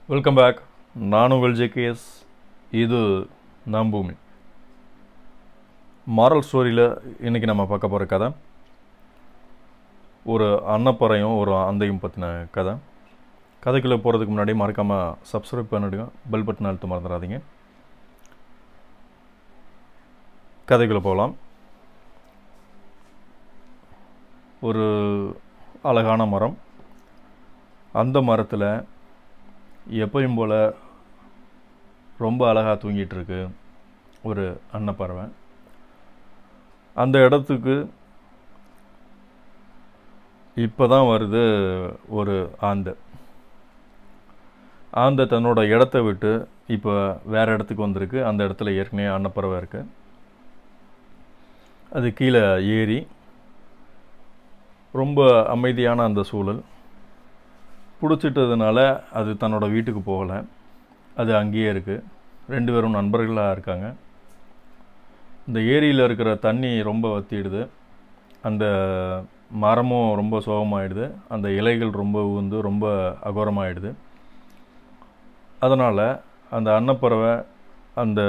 welcome back நான் உங்கள் JKS இது நம் பூமி மாரல் ஸ்டோரியில் இன்றைக்கி நம்ம பார்க்க போகிற கதை ஒரு அன்னப்பறையும் ஒரு அந்தையும் பற்றின கதை கதைக்குள்ளே போகிறதுக்கு முன்னாடி மறக்காமல் சப்ஸ்கிரைப் பண்ணிடுங்க பெல் பட்டன் அழுத்த மறந்துடாதீங்க கதைக்குள்ளே போகலாம் ஒரு அழகான மரம் அந்த மரத்தில் எப்பயும் போல் ரொம்ப அழகாக தூங்கிட்டு இருக்கு ஒரு அன்னப்பறவை அந்த இடத்துக்கு இப்போ தான் வருது ஒரு ஆந்தை ஆந்தை தன்னோட இடத்த விட்டு இப்போ வேறு இடத்துக்கு வந்திருக்கு அந்த இடத்துல ஏற்கனவே அன்னப்பறவை இருக்கு அது கீழே ஏறி ரொம்ப அமைதியான அந்த சூழல் பிடிச்சிட்டதுனால அது தன்னோட வீட்டுக்கு போகலை அது அங்கேயே இருக்குது ரெண்டு பேரும் நண்பர்களாக இருக்காங்க இந்த ஏரியில் இருக்கிற தண்ணி ரொம்ப வத்திடுது அந்த மரமும் ரொம்ப சோகமாயிடுது அந்த இலைகள் ரொம்ப உந்து ரொம்ப அகோரமாயிடுது அதனால் அந்த அன்னப்பறவை அந்த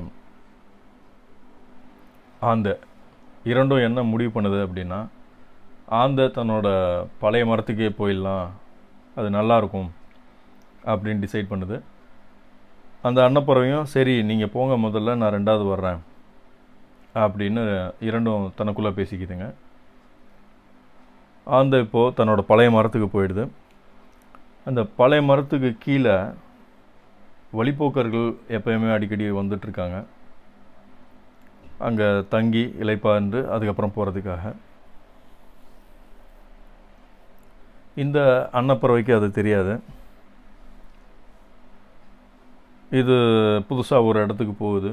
ஆந்தை இரண்டும் என்ன முடிவு பண்ணுது அப்படின்னா ஆந்தை தன்னோட பழைய மரத்துக்கே போயிடலாம் அது நல்லாயிருக்கும் அப்படின்னு டிசைட் பண்ணுது அந்த அன்னப்பறவையும் சரி நீங்கள் போங்க முதல்ல நான் ரெண்டாவது வர்றேன் அப்படின்னு இரண்டும் தனக்குள்ளே பேசிக்குதுங்க ஆந்தை இப்போது தன்னோட பழைய மரத்துக்கு போயிடுது அந்த பழைய மரத்துக்கு கீழே வழிப்போக்கர்கள் எப்பயுமே அடிக்கடி வந்துட்டுருக்காங்க அங்கே தங்கி இலைப்பாண்டு அதுக்கப்புறம் போகிறதுக்காக இந்த அன்னப்பறவைக்கு அது தெரியாது இது புதுசாக ஒரு இடத்துக்கு போகுது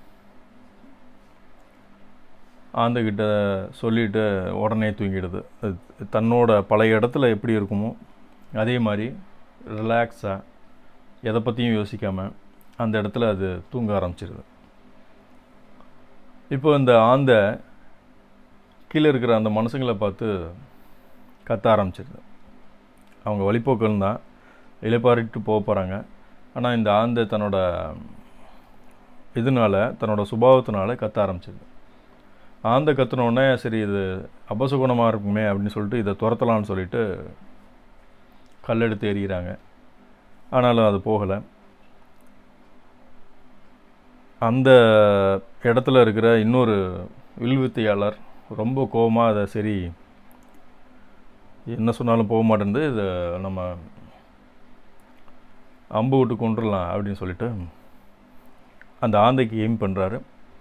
ஆந்தைக்கிட்ட சொல்லிட்டு உடனே தூங்கிடுது அது தன்னோட பழைய இடத்துல எப்படி இருக்குமோ அதே மாதிரி ரிலாக்ஸாக எதை பற்றியும் யோசிக்காமல் அந்த இடத்துல அது தூங்க ஆரம்பிச்சிருது இப்போ இந்த ஆந்தை கீழே இருக்கிற அந்த மனுஷங்களை பார்த்து கத்த ஆரம்பிச்சிருது அவங்க வழிப்போக்கள் தான் இலைப்பாரிட்டு போக போகிறாங்க ஆனால் இந்த ஆந்தை தன்னோட இதனால தன்னோட சுபாவத்தினால கத்த ஆரம்பிச்சிது ஆந்தை கத்துனோடனே சரி இது அபசுகுணமாக இருக்குமே அப்படின்னு சொல்லிட்டு இதை துரத்தலான்னு சொல்லிட்டு கல்லெடுத்து எறிகிறாங்க ஆனாலும் அது போகலை அந்த இடத்துல இருக்கிற இன்னொரு வில்வித்தையாளர் ரொம்ப கோபமாக அதை சரி என்ன சொன்னாலும் போக மாட்டேங்குது இதை நம்ம அம்பு விட்டு கொண்டுடலாம் அப்படின்னு சொல்லிட்டு அந்த ஆந்தைக்கு எய்ம் பண்ணுறாரு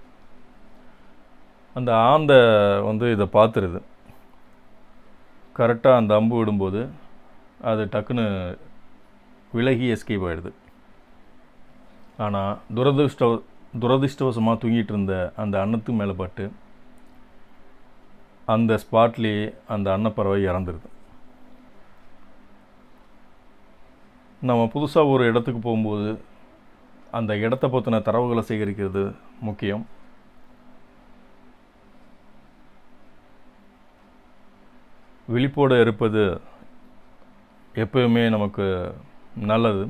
அந்த ஆந்தை வந்து இதை பார்த்துருது கரெக்டாக அந்த அம்பு விடும்போது அது டக்குன்னு விலகி எஸ்கேப் ஆகிடுது ஆனால் துரதிருஷ்ட துரதிருஷ்டவசமாக தூங்கிட்டு இருந்த அந்த அன்னத்து மேலே பட்டு அந்த ஸ்பாட்லேயே அந்த அன்னப்பறவை இறந்துருது நம்ம புதுசாக ஒரு இடத்துக்கு போகும்போது அந்த இடத்த பற்றின தரவுகளை சேகரிக்கிறது முக்கியம் விழிப்போடு இருப்பது எப்பயுமே நமக்கு நல்லது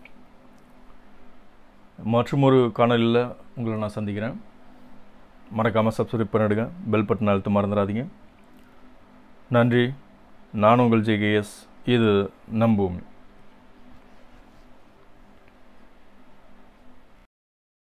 மற்றொரு காணொலியில் உங்களை நான் சந்திக்கிறேன் மறக்காமல் சப்ஸ்கிரைப் பண்ணிவிடுங்க பெல் பட்டன் அழுத்த மறந்துடாதீங்க நன்றி நான் உங்கள் ஜேகேஎஸ் இது நம்பூமி